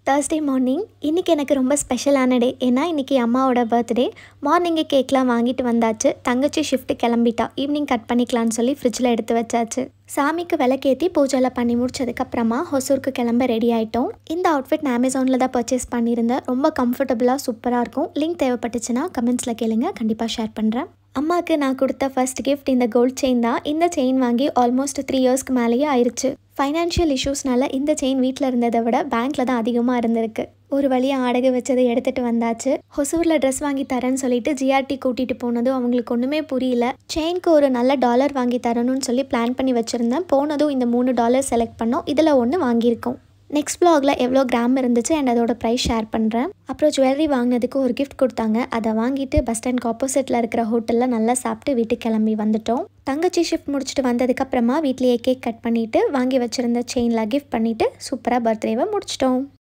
Thursday morning இன்றைக்கி எனக்கு ரொம்ப ஸ்பெஷலான டே ஏன்னா இன்றைக்கி அம்மாவோட பர்த்டே மார்னிங்கே கேக்லாம் வாங்கிட்டு வந்தாச்சு தங்கச்சி ஷிஃப்ட்டு கிளம்பிட்டா ஈவினிங் கட் பண்ணிக்கலான்னு சொல்லி ஃப்ரிட்ஜில் எடுத்து வச்சாச்சு சாமிக்கு விளக்கேற்றி பூஜைலாம் பண்ணி முடிச்சதுக்கப்புறமா ஹொசூருக்கு கிளம்ப ரெடி ஆகிட்டோம் இந்த அவுட்ஃபிட் நான் அமேசானில் தான் பர்ச்சேஸ் பண்ணியிருந்தேன் ரொம்ப கம்ஃபர்டபுளாக சூப்பராக இருக்கும் லிங்க் தேவைப்பட்டுச்சுன்னா கமெண்ட்ஸில் கேளுங்க கண்டிப்பாக ஷேர் பண்ணுறேன் அம்மாவுக்கு நான் கொடுத்த ஃபர்ஸ்ட் கிஃப்ட் இந்த கோல்ட் செயின் தான் இந்த செயின் வாங்கி ஆல்மோஸ்ட் த்ரீ இயர்ஸ்க்கு மேலேயே ஆயிடுச்சு ஃபைனான்ஷியல் இஷ்யூஸ்னால இந்த செயின் வீட்டில் இருந்ததை விட பேங்க்கில் தான் அதிகமாக இருந்திருக்கு ஒரு வழியாக அடகு வச்சதை எடுத்துகிட்டு வந்தாச்சு ஹொசூரில் ட்ரெஸ் வாங்கி தரேன்னு சொல்லிட்டு ஜிஆர்டி கூட்டிகிட்டு போனதும் அவங்களுக்கு ஒன்றுமே புரியல செயின்க்கு ஒரு நல்ல டாலர் வாங்கி தரணும்னு சொல்லி பிளான் பண்ணி வச்சுருந்தேன் போனதும் இந்த மூணு டாலர் செலக்ட் பண்ணோம் இதில் ஒன்று வாங்கியிருக்கோம் நெக்ஸ்ட் ப்ளாகில் எவ்வளோ கிராம் இருந்துச்சு அண்ட் அதோட ப்ரைஸ் ஷேர் பண்ணுறேன் அப்புறம் ஜுவல்லரி வாங்கினதுக்கு ஒரு கிஃப்ட் கொடுத்தாங்க அதை வாங்கிட்டு பஸ் ஸ்டாண்ட் ஆப்போசிட்டில் இருக்கிற ஹோட்டலில் நல்லா சாப்பிட்டு வீட்டுக்கு கிளம்பி வந்துட்டோம் தங்கச்சி ஷிஃப்ட் முடிச்சுட்டு வந்ததுக்கப்புறமா வீட்லேயே கேக் கட் பண்ணிவிட்டு வாங்கி வச்சுருந்த செயினில் கிஃப்ட் பண்ணிவிட்டு சூப்பராக பர்த்டேவை முடிச்சிட்டோம்